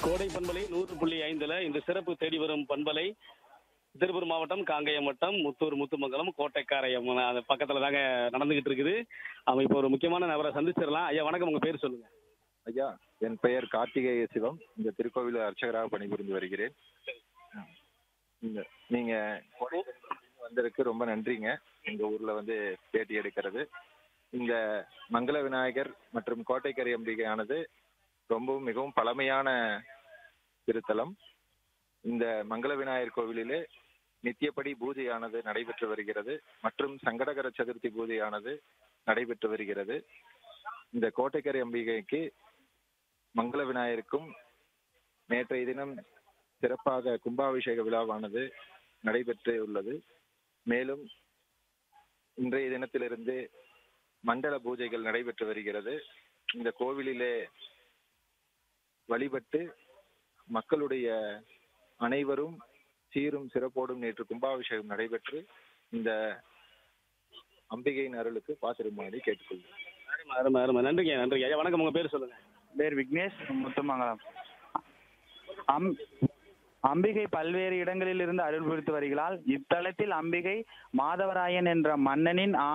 கோடை பண்பலை நூறு புள்ளி ஐந்துல இந்த சிறப்பு தேடி வரும் பண்பலை திருப்பூர் மாவட்டம் காங்கேயம் வட்டம் முத்தூர் முத்துமங்கலம் கோட்டைக்காரையம் அந்த பக்கத்துல தாங்க நடந்துகிட்டு இருக்குது அவன் இப்போ ஒரு முக்கியமான நபரை சந்திச்சிடலாம் ஐயா வணக்கம் உங்க பேர் சொல்லுங்க ஐயா என் பெயர் கார்த்திகேய சிவம் இந்த திருக்கோவில் அர்ச்சகராக பணிபுரிந்து வருகிறேன் இந்த நீங்க கொடைக்கானல் வந்ததுக்கு ரொம்ப நன்றிங்க எங்க ஊர்ல வந்து பேட்டி எடுக்கிறது இந்த மங்கள விநாயகர் மற்றும் கோட்டைக்கரை அம்பிகையானது ரொம்பவும் மிகவும் பழமையான திருத்தலம் இந்த மங்கள விநாயகர் கோவிலிலே நித்தியப்படி பூஜையானது நடைபெற்று வருகிறது மற்றும் சங்கடகர சதுர்த்தி பூஜையானது நடைபெற்று வருகிறது இந்த கோட்டைக்கரை அம்பிகைக்கு மங்கள விநாயகருக்கும் நேற்றைய தினம் சிறப்பாக கும்பாபிஷேக விழாவானது நடைபெற்று உள்ளது மேலும் இன்றைய தினத்திலிருந்து மண்டல பூஜைகள் நடைபெற்று வருகிறது இந்த கோவிலிலே வழிபட்டு மக்களுடைய அனைவரும் சீரும் சிறப்போடும் நேற்று கும்பாபிஷேகம் நடைபெற்று இந்த அம்பிகையின் அருளுக்கு பாத்திருமாறி கேட்டுக்கொள்கிறேன் அருமை அருமை அருமை நன்றிங்க நன்றிங்க ஐயா வணக்கம் உங்க பேர் சொல்லுங்க பேர் விக்னேஷ் முத்துமங்கலம் அம் அம்பிகை பல்வேறு இடங்களில் இருந்து அருள் புரித்து வருகிறாள் இத்தலத்தில் அம்பிகை மாதவராயன் என்ற மன்னனின்